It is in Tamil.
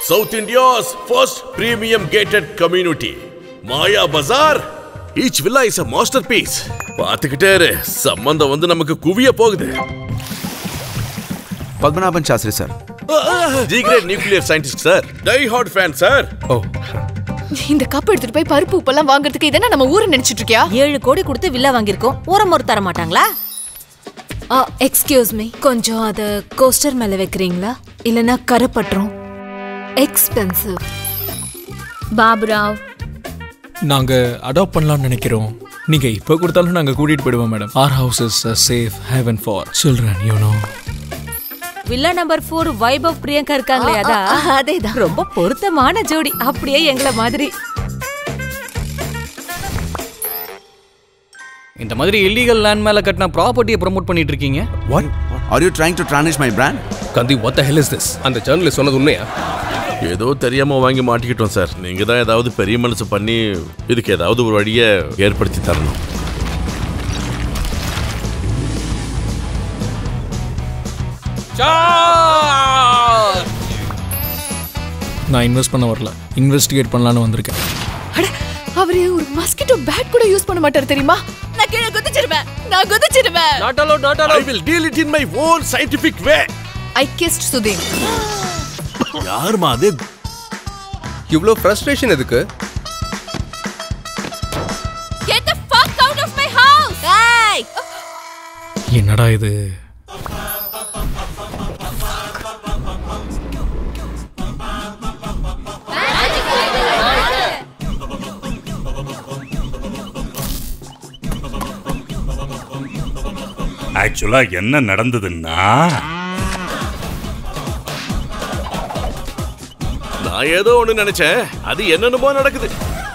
south India's first premium gated community Maya Bazaar each villa is a masterpiece பாத்துக்கிட்டே இரு சம்பந்தம் வந்து நமக்கு குவிய போகுது Padmanabhan Shastri sir ji great nuclear scientist sir die hard fan sir oh இந்த கப் எடுத்துட்டு போய் பருப்பு உப்பெல்லாம் வாங்குறதுக்கு இதென்ன நம்ம ஊரு நினைச்சிட்டு இருக்கியா ஏழு கோடி கொடுத்து வில்லா வாங்கியிருக்கோம் உரம் ஒரு தர மாட்டாங்களா எக்ஸ்கியூஸ் மீ கொஞ்சம் அத கோஸ்டர் மேல வைக்கிறீங்களா இல்லனா கரப்பட்டுரும் எக்ஸ்பென்சிவ் பாபுராவ் நாங்க அடாப்ட் பண்ணலாம்னு நினைக்கிறோம் நீங்க இப்ப கொடுத்தாலும் நாங்க கூட்டிட்டு போயிடுவோம் madam our house is safe haven for children you know villa number four Vaibhav Priyanka இருக்காங்களே அதான் அதேதான் ரொம்ப பொருத்தமான ஜோடி அப்படியே எங்கள மாதிரி இந்த மாதிரி இல்லீகல் லேண்ட் மேல கட்டின ப்ராப்பர்ட்டியை ப்ரோமோட் பண்ணிட்டு இருக்கீங்க what are you trying to tarnish my brand கந்தி what the hell is this அந்த ஜேர்னலிஸ்ட் சொன்னது உண்மையா ஏதோ தெரியாம வாங்கி மாட்டிக்கிட்டோம் சார் நீங்க தான் ஏதாவது பெரிய மனசு பண்ணி இதுக்கு ஏதாவது ஒரு வழியை ஏற்படுத்தி தரணும் நான் இன்வெஸ்ட் பண்ண வரல இன்வெஸ்டிகேட் பண்ணலான்னு வந்திருக்கேன் அட அவரு ஒரு மஸ்கிட்டோ பேட் கூட யூஸ் பண்ண மாட்டாரு தெரியுமா நான் கீழே குதிச்சிருவேன் நான் குதிச்சிருவேன் not allow not I will deal it in my own scientific way I கிஸ்ட் சுதீன் யாருமா அது இவ்ளோ ஃப்ரஸ்ட்ரேஷன் எதுக்கு get the fuck out of my house ஏய் என்னடா இது ஆக்சுவலா என்ன நடந்ததுன்னா நான் ஏதோ ஒண்ணு நினைச்சேன் அது என்னென்னமோ நடக்குது